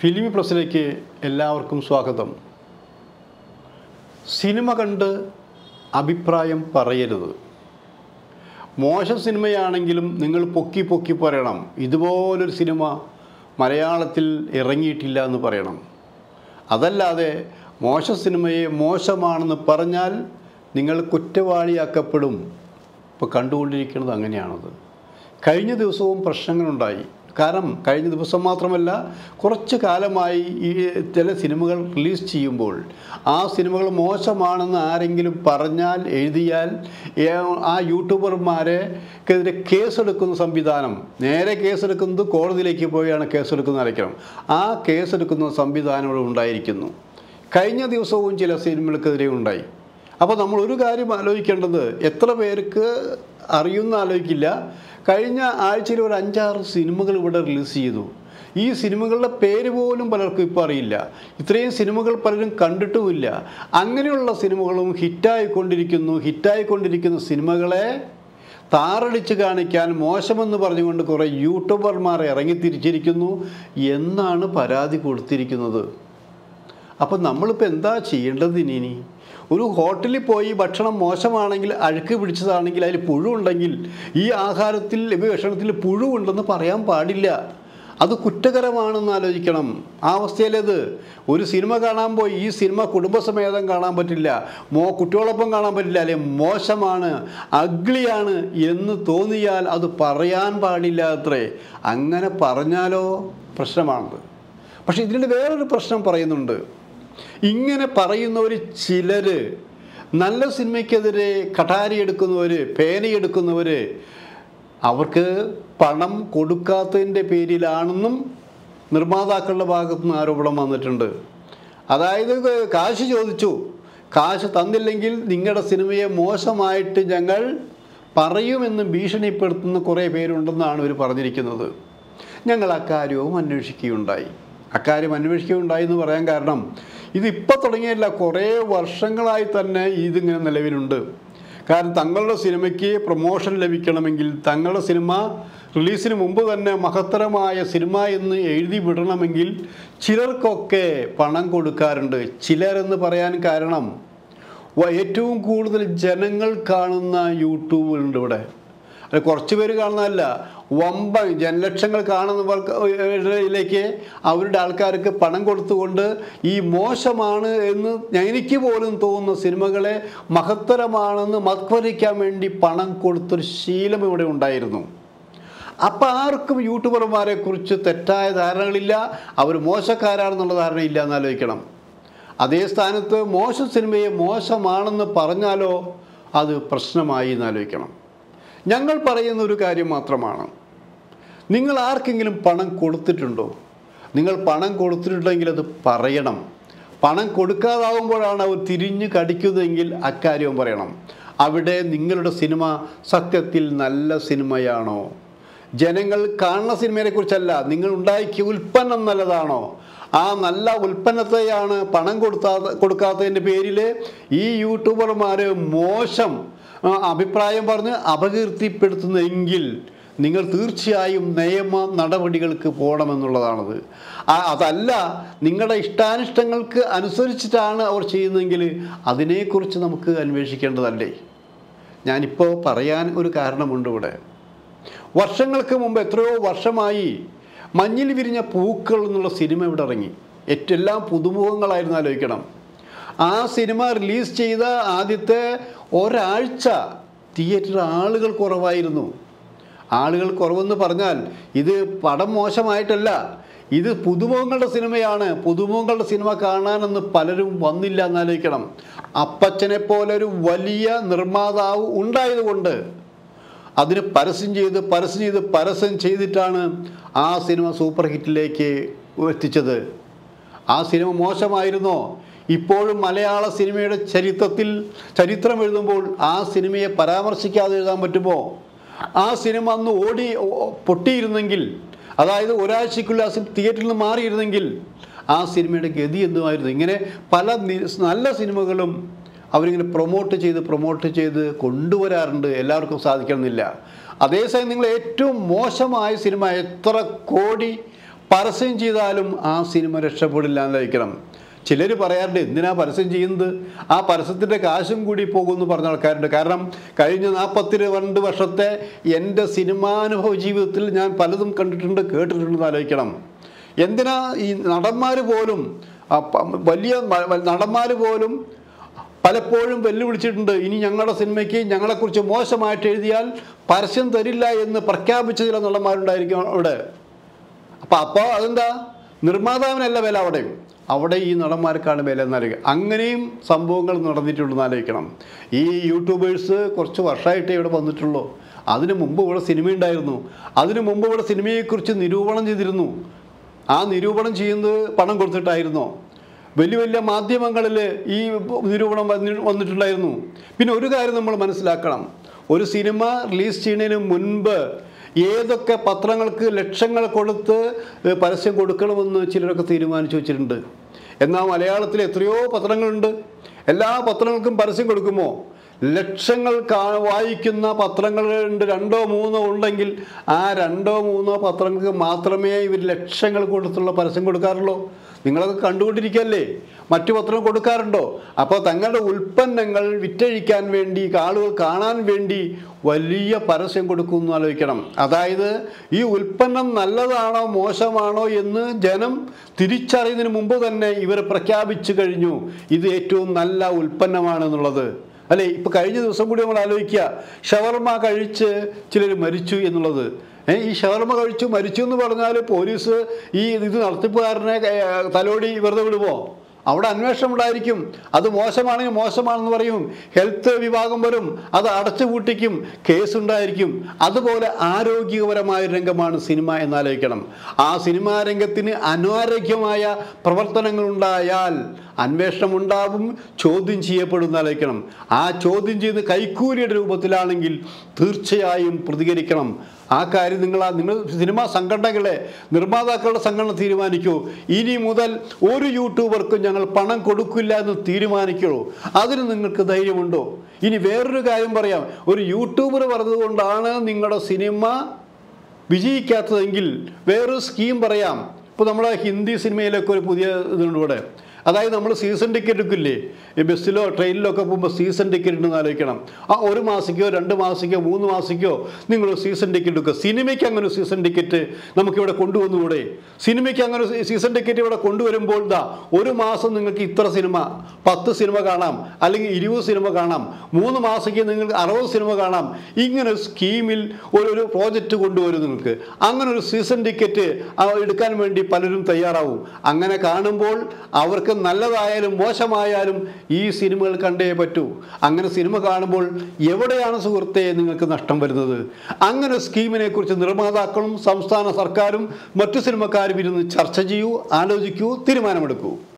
ഫിലിമി പ്ലസിലേക്ക് എല്ലാവർക്കും സ്വാഗതം സിനിമ കണ്ട് അഭിപ്രായം പറയരുത് മോശം സിനിമയാണെങ്കിലും നിങ്ങൾ പൊക്കി പൊക്കി പറയണം ഇതുപോലൊരു സിനിമ മലയാളത്തിൽ ഇറങ്ങിയിട്ടില്ല എന്ന് പറയണം അതല്ലാതെ മോശം സിനിമയെ മോശമാണെന്ന് പറഞ്ഞാൽ നിങ്ങൾ കുറ്റവാളിയാക്കപ്പെടും ഇപ്പോൾ കണ്ടുകൊണ്ടിരിക്കുന്നത് അങ്ങനെയാണത് കഴിഞ്ഞ ദിവസവും പ്രശ്നങ്ങളുണ്ടായി കാരണം കഴിഞ്ഞ ദിവസം മാത്രമല്ല കുറച്ച് കാലമായി ഈ ചില സിനിമകൾ റിലീസ് ചെയ്യുമ്പോൾ ആ സിനിമകൾ മോശമാണെന്ന് ആരെങ്കിലും പറഞ്ഞാൽ എഴുതിയാൽ ഏ- ആ യൂട്യൂബർമാരെക്കെതിരെ കേസെടുക്കുന്ന സംവിധാനം നേരെ കേസെടുക്കുന്നത് കോടതിയിലേക്ക് പോയാണ് കേസെടുക്കുന്നത് അയക്കണം ആ കേസെടുക്കുന്ന സംവിധാനം ഇവിടെ ഉണ്ടായിരിക്കുന്നു കഴിഞ്ഞ ദിവസവും ചില സിനിമകൾക്കെതിരെ ഉണ്ടായി അപ്പോൾ നമ്മൾ ഒരു കാര്യം ആലോചിക്കേണ്ടത് എത്ര പേർക്ക് അറിയുന്ന ആലോചിക്കില്ല കഴിഞ്ഞ ആഴ്ചയിൽ ഒരു അഞ്ചാറ് സിനിമകൾ ഇവിടെ റിലീസ് ചെയ്തു ഈ സിനിമകളുടെ പേര് പോലും പലർക്കും ഇപ്പോൾ അറിയില്ല ഇത്രയും സിനിമകൾ പലരും കണ്ടിട്ടുമില്ല അങ്ങനെയുള്ള സിനിമകളും ഹിറ്റായിക്കൊണ്ടിരിക്കുന്നു ഹിറ്റായിക്കൊണ്ടിരിക്കുന്ന സിനിമകളെ താറടിച്ച് കാണിക്കാൻ മോശമെന്ന് പറഞ്ഞുകൊണ്ട് കുറേ യൂട്യൂബർമാർ ഇറങ്ങി തിരിച്ചിരിക്കുന്നു എന്നാണ് പരാതി കൊടുത്തിരിക്കുന്നത് അപ്പം നമ്മളിപ്പോൾ എന്താ ചെയ്യേണ്ടത് ഇനി ഇനി ഒരു ഹോട്ടലിൽ പോയി ഭക്ഷണം മോശമാണെങ്കിൽ അഴുക്ക് പിടിച്ചതാണെങ്കിൽ അതിൽ പുഴു ഉണ്ടെങ്കിൽ ഈ ആഹാരത്തിൽ ഈ ഭക്ഷണത്തിൽ പുഴു ഉണ്ടെന്ന് പറയാൻ പാടില്ല അത് കുറ്റകരമാണെന്ന് ആലോചിക്കണം ആ അവസ്ഥയിലേത് ഒരു സിനിമ കാണാൻ പോയി ഈ സിനിമ കുടുംബസമേതം കാണാൻ പറ്റില്ല മോ കുട്ടികളൊപ്പം കാണാൻ പറ്റില്ല അല്ലെ മോശമാണ് അഗ്ലിയാണ് എന്ന് തോന്നിയാൽ അത് പറയാൻ പാടില്ല അത്രേ അങ്ങനെ പറഞ്ഞാലോ പ്രശ്നമാണത് പക്ഷേ ഇതിൻ്റെ വേറൊരു പ്രശ്നം പറയുന്നുണ്ട് ഇങ്ങനെ പറയുന്നവർ ചിലർ നല്ല സിനിമയ്ക്കെതിരെ കഠാരി എടുക്കുന്നവർ പേനയെടുക്കുന്നവർ അവർക്ക് പണം കൊടുക്കാത്തതിൻ്റെ പേരിലാണെന്നും നിർമ്മാതാക്കളുടെ ഭാഗത്തു നിന്ന് ആരോപണം വന്നിട്ടുണ്ട് അതായത് കാശ് ചോദിച്ചു കാശ് തന്നില്ലെങ്കിൽ നിങ്ങളുടെ സിനിമയെ മോശമായിട്ട് ഞങ്ങൾ പറയുമെന്ന് ഭീഷണിപ്പെടുത്തുന്ന കുറേ പേരുണ്ടെന്നാണ് ഇവർ പറഞ്ഞിരിക്കുന്നത് ഞങ്ങൾ അക്കാര്യവും അന്വേഷിക്കുകയുണ്ടായി അക്കാര്യം അന്വേഷിക്കുകയുണ്ടായി എന്ന് പറയാൻ കാരണം ഇതിപ്പോൾ തുടങ്ങിയല്ല കുറേ വർഷങ്ങളായി തന്നെ ഇതിങ്ങനെ നിലവിലുണ്ട് കാരണം തങ്ങളുടെ സിനിമയ്ക്ക് പ്രൊമോഷൻ ലഭിക്കണമെങ്കിൽ തങ്ങളുടെ സിനിമ റിലീസിന് മുമ്പ് തന്നെ മഹത്തരമായ സിനിമ എന്ന് എഴുതി വിടണമെങ്കിൽ ചിലർക്കൊക്കെ പണം കൊടുക്കാറുണ്ട് ചിലരെന്ന് പറയാൻ കാരണം വ- ഏറ്റവും കൂടുതൽ ജനങ്ങൾ കാണുന്ന യൂട്യൂബുണ്ട് ഇവിടെ അത് കുറച്ച് പേര് കാണുന്നതല്ല വമ്പ ജനലക്ഷങ്ങൾ കാണുന്നവർക്ക് അവരുടെ ആൾക്കാർക്ക് പണം കൊടുത്തുകൊണ്ട് ഈ മോശമാണ് എന്ന് എനിക്ക് പോലും തോന്നുന്ന സിനിമകളെ മഹത്തരമാണെന്ന് മത്വരിക്കാൻ വേണ്ടി പണം കൊടുത്തൊരു ശീലം ഇവിടെ ഉണ്ടായിരുന്നു അപ്പം ആർക്കും യൂട്യൂബർമാരെ കുറിച്ച് തെറ്റായ ധാരണകളില്ല അവർ മോശക്കാരാണെന്നുള്ള ധാരണയില്ല എന്ന് ആലോചിക്കണം അതേ സ്ഥാനത്ത് മോശം സിനിമയെ മോശമാണെന്ന് പറഞ്ഞാലോ അത് പ്രശ്നമായി എന്ന് ആലോചിക്കണം ഞങ്ങൾ പറയുന്ന ഒരു കാര്യം മാത്രമാണ് നിങ്ങൾ ആർക്കെങ്കിലും പണം കൊടുത്തിട്ടുണ്ടോ നിങ്ങൾ പണം കൊടുത്തിട്ടുണ്ടെങ്കിൽ അത് പറയണം പണം കൊടുക്കാതാവുമ്പോഴാണ് അവർ തിരിഞ്ഞ് കടിക്കുന്നതെങ്കിൽ അക്കാര്യവും പറയണം അവിടെ നിങ്ങളുടെ സിനിമ സത്യത്തിൽ നല്ല സിനിമയാണോ ജനങ്ങൾ കാണുന്ന സിനിമയെ കുറിച്ചല്ല നിങ്ങൾ ഉണ്ടാക്കിയ ഉൽപ്പന്നം നല്ലതാണോ ആ നല്ല ഉൽപ്പന്നത്തെയാണ് പണം കൊടുത്താ കൊടുക്കാത്തതിൻ്റെ പേരിൽ ഈ യൂട്യൂബർമാർ മോശം ആ, അഭിപ്രായം പറഞ്ഞ് അപകീർത്തിപ്പെടുത്തുന്നെങ്കിൽ നിങ്ങൾ തീർച്ചയായും നിയമ നടപടികൾക്ക് പോകണമെന്നുള്ളതാണത് ആ, അതല്ല നിങ്ങളുടെ ഇഷ്ടാനിഷ്ടങ്ങൾക്ക് അനുസരിച്ചിട്ടാണ് അവർ ചെയ്യുന്നതെങ്കിൽ അതിനെക്കുറിച്ച് നമുക്ക് അന്വേഷിക്കേണ്ടതല്ലേ ഞാനിപ്പോൾ പറയാൻ ഒരു കാരണമുണ്ട് ഇവിടെ വർഷങ്ങൾക്ക് മുമ്പ് എത്രയോ വർഷമായി മഞ്ഞിൽ വിരിഞ്ഞ പൂക്കൾ എന്നുള്ള സിനിമ ഇവിടെ ഇറങ്ങി ഏറ്റവും എല്ലാം പുതുമുഖങ്ങളായിരുന്നു ആലോചിക്കണം ആ സിനിമ റിലീസ് ചെയ്ത ആദ്യത്തെ ഒരാഴ്ച തിയേറ്ററിൽ ആളുകൾ കുറവായിരുന്നു ആളുകൾ കുറവെന്ന് പറഞ്ഞാൽ ഇത് പടം മോശമായിട്ടല്ല ഇത് പുതുമുഖങ്ങളുടെ സിനിമയാണ് പുതുമുഖങ്ങളുടെ സിനിമ കാണാനൊന്ന് പലരും വന്നില്ല എന്നാലോചിക്കണം അപ്പച്ചനെ പോലെ ഒരു വലിയ നിർമ്മാതാവ് ഉണ്ടായതുകൊണ്ട് അതിന് പരസ്യം ചെയ്ത് പരസ്യം ചെയ്ത് പരസ്യം ചെയ്തിട്ടാണ് ആ സിനിമ സൂപ്പർ ഹിറ്റിലേക്ക് എത്തിച്ചത് ആ സിനിമ മോശമായിരുന്നോ ഇപ്പോഴും മലയാള സിനിമയുടെ ചരിത്രത്തിൽ ചരിത്രം എഴുതുമ്പോൾ ആ സിനിമയെ പരാമർശിക്കാതെ എഴുതാൻ പറ്റുമോ ആ സിനിമ അന്ന് ഓടി ഓ- പൊട്ടിയിരുന്നെങ്കിൽ അതായത് ഒരാഴ്ചയ്ക്കുള്ളിൽ ആ സിനിമ തിയേറ്ററിൽ നിന്ന് മാറിയിരുന്നെങ്കിൽ ആ സിനിമയുടെ ഗതി എന്തുമായിരുന്നു ഇങ്ങനെ പല നി- നല്ല സിനിമകളും അവരിങ്ങനെ പ്രൊമോട്ട് ചെയ്ത് പ്രൊമോട്ട് ചെയ്ത് കൊണ്ടുവരാറുണ്ട് എല്ലാവർക്കും സാധിക്കണമെന്നില്ല അതേസമയം നിങ്ങൾ ഏറ്റവും മോശമായ സിനിമ എത്ര കോടി പരസ്യം ചെയ്താലും ആ സിനിമ രക്ഷപ്പെടില്ല എന്നായിരിക്കണം ചിലർ പറയാറുണ്ട് എന്തിനാ പരസ്യം ചെയ്യുന്നത് ആ പരസ്യത്തിൻ്റെ കാശും കൂടി പോകുമെന്ന് പറഞ്ഞ ആൾക്കാരുണ്ട് കാരണം കഴിഞ്ഞ നാൽപ്പത്തി രണ്ട് വർഷത്തെ എൻ്റെ സിനിമാനുഭവ ജീവിതത്തിൽ ഞാൻ പലതും കണ്ടിട്ടുണ്ട് കേട്ടിട്ടുണ്ടെന്ന് ആലോചിക്കണം എന്തിനാ ഈ നടന്മാർ പോലും ആ പ- വലിയ നടന്മാർ പോലും പലപ്പോഴും വെല്ലുവിളിച്ചിട്ടുണ്ട് ഇനി ഞങ്ങളുടെ സിനിമയ്ക്ക് ഞങ്ങളെക്കുറിച്ച് മോശമായിട്ട് എഴുതിയാൽ പരസ്യം തരില്ല എന്ന് പ്രഖ്യാപിച്ച ചില നടന്മാരുണ്ടായിരിക്കും അവിടെ അപ്പം അപ്പോൾ അതെന്താ നിർമ്മാതാവിനല്ല വില അവിടെ അവിടെ ഈ നടന്മാർക്കാണ് വില എന്നാലോചിക്കുക അങ്ങനെയും സംഭവങ്ങൾ നടന്നിട്ടുണ്ടെന്ന് ആലോചിക്കണം ഈ യൂട്യൂബേഴ്സ് കുറച്ച് വർഷമായിട്ടേ ഇവിടെ വന്നിട്ടുള്ളൂ അതിനു മുമ്പ് ഇവിടെ സിനിമ ഉണ്ടായിരുന്നു അതിനു മുമ്പ് ഇവിടെ സിനിമയെക്കുറിച്ച് നിരൂപണം ചെയ്തിരുന്നു ആ നിരൂപണം ചെയ്യുന്നത് പണം കൊടുത്തിട്ടായിരുന്നോ വലിയ വലിയ മാധ്യമങ്ങളിൽ ഈ നിരൂപണം വന്നി- വന്നിട്ടുണ്ടായിരുന്നു പിന്നെ ഒരു കാര്യം നമ്മൾ മനസ്സിലാക്കണം ഒരു സിനിമ റിലീസ് ചെയ്യുന്നതിന് മുൻപ് ഏതൊക്കെ പത്രങ്ങൾക്ക് ലക്ഷങ്ങൾ കൊടുത്ത് ഏഹ്, പരസ്യം കൊടുക്കണമെന്ന് ചിലരൊക്കെ തീരുമാനിച്ചു വെച്ചിട്ടുണ്ട് എന്നാൽ മലയാളത്തിൽ എത്രയോ പത്രങ്ങളുണ്ട് എല്ലാ പത്രങ്ങൾക്കും പരസ്യം കൊടുക്കുമോ ലക്ഷങ്ങൾ കാ വായിക്കുന്ന പത്രങ്ങളുണ്ട് രണ്ടോ മൂന്നോ ഉണ്ടെങ്കിൽ ആ രണ്ടോ മൂന്നോ പത്രങ്ങൾക്ക് മാത്രമേ ഇവർ ലക്ഷങ്ങൾ കൊടുത്തുള്ള പരസ്യം കൊടുക്കാറുള്ളൂ നിങ്ങളൊക്കെ കണ്ടുകൊണ്ടിരിക്കല്ലേ മറ്റു പത്രം കൊടുക്കാറുണ്ടോ അപ്പോൾ തങ്ങളുടെ ഉൽപ്പന്നങ്ങൾ വിറ്റഴിക്കാൻ വേണ്ടി ആളുകൾ കാണാൻ വേണ്ടി വലിയ പരസ്യം കൊടുക്കുമെന്ന് ആലോചിക്കണം അതായത് ഈ ഉൽപ്പന്നം നല്ലതാണോ മോശമാണോ എന്ന് ജനം തിരിച്ചറിയുന്നതിന് മുമ്പ് തന്നെ ഇവർ പ്രഖ്യാപിച്ചു കഴിഞ്ഞു ഇത് ഏറ്റവും നല്ല ഉൽപ്പന്നമാണെന്നുള്ളത് അല്ലേ ഇപ്പൊ കഴിഞ്ഞ ദിവസം കൂടി നമ്മൾ ആലോചിക്കുക ഷവർമ കഴിച്ച് ചിലർ മരിച്ചു എന്നുള്ളത് ഏ, ഈ ഷവർമ കഴിച്ചു മരിച്ചു എന്ന് പറഞ്ഞാൽ പോലീസ് ഈ ഇത് നടത്തിപ്പുകാരനെ ഏ, തലോടി വെറുതെ വിടുമോ അവിടെ അന്വേഷണം ഉണ്ടായിരിക്കും അത് മോശമാണെങ്കിൽ മോശമാണെന്ന് പറയും ഹെൽത്ത് വിഭാഗം വരും അത് അടച്ചു പൂട്ടിക്കും കേസുണ്ടായിരിക്കും അതുപോലെ ആരോഗ്യപരമായ ഒരു രംഗമാണ് സിനിമ എന്നാലോചിക്കണം ആ സിനിമാ രംഗത്തിന് അനാരോഗ്യമായ പ്രവർത്തനങ്ങൾ ഉണ്ടായാൽ അന്വേഷണം ഉണ്ടാവും ചോദ്യം ചെയ്യപ്പെടുന്ന ആലോചിക്കണം ആ ചോദ്യം ചെയ്ത് കൈക്കൂലിയുടെ രൂപത്തിലാണെങ്കിൽ തീർച്ചയായും പ്രതികരിക്കണം ആ കാര്യം നിങ്ങൾ ആ നിങ്ങൾ സിനിമാ സംഘടനകളെ നിർമ്മാതാക്കളുടെ സംഘടന തീരുമാനിക്കൂ ഇനി മുതൽ ഒരു യൂട്യൂബർക്കും ഞങ്ങൾ പണം കൊടുക്കില്ല എന്ന് തീരുമാനിക്കുള്ളൂ അതിന് നിങ്ങൾക്ക് ധൈര്യമുണ്ടോ ഇനി വേറൊരു കാര്യം പറയാം ഒരു യൂട്യൂബർ പറഞ്ഞതുകൊണ്ടാണ് നിങ്ങളുടെ സിനിമ വിജയിക്കാത്തതെങ്കിൽ വേറൊരു സ്കീം പറയാം ഇപ്പോൾ നമ്മുടെ ഹിന്ദി സിനിമയിലൊക്കെ ഒരു പുതിയ ഇതുണ്ട് ഇവിടെ അതായത് നമ്മൾ സീസൺ ടിക്കറ്റ് എടുക്കില്ലേ ഈ ബസ്സിലോ ട്രെയിനിലോ ഒക്കെ പോകുമ്പോൾ സീസൺ ടിക്കറ്റ് ഉണ്ടെന്ന് ആലോചിക്കണം ആ ഒരു മാസിക്കോ രണ്ട് മാസിക്കോ മൂന്ന് മാസിക്കോ നിങ്ങൾ സീസൺ ടിക്കറ്റ് എടുക്കുക സിനിമയ്ക്ക് അങ്ങനെ ഒരു സീസൺ ടിക്കറ്റ് നമുക്കിവിടെ കൊണ്ടുവന്നുകൂടെ സിനിമയ്ക്ക് അങ്ങനെ ഒരു സീസൺ ടിക്കറ്റ് ഇവിടെ കൊണ്ടുവരുമ്പോൾ ദാ ഒരു മാസം നിങ്ങൾക്ക് ഇത്ര സിനിമ പത്ത് സിനിമ കാണാം അല്ലെങ്കിൽ ഇരുപത് സിനിമ കാണാം മൂന്ന് മാസയ്ക്ക് നിങ്ങൾക്ക് അറുപത് സിനിമ കാണാം ഇങ്ങനെ ഒരു സ്കീമിൽ ഒരു ഒരു പ്രോജക്റ്റ് കൊണ്ടുവരും നിങ്ങൾക്ക് അങ്ങനെ ഒരു സീസൺ ടിക്കറ്റ് എടുക്കാൻ വേണ്ടി പലരും തയ്യാറാവും അങ്ങനെ കാണുമ്പോൾ അവർക്ക് നല്ലതായാലും മോശമായാലും ഈ സിനിമകൾ കണ്ടേ പറ്റൂ അങ്ങനെ സിനിമ കാണുമ്പോൾ എവിടെയാണ് സുഹൃത്തെ നിങ്ങൾക്ക് നഷ്ടം വരുന്നത് അങ്ങനെ സ്കീമിനെ കുറിച്ച് നിർമ്മാതാക്കളും സംസ്ഥാന സർക്കാരും മറ്റു സിനിമക്കാരും ഇരുന്ന് ചർച്ച ചെയ്യൂ ആലോചിക്കൂ തീരുമാനമെടുക്കൂ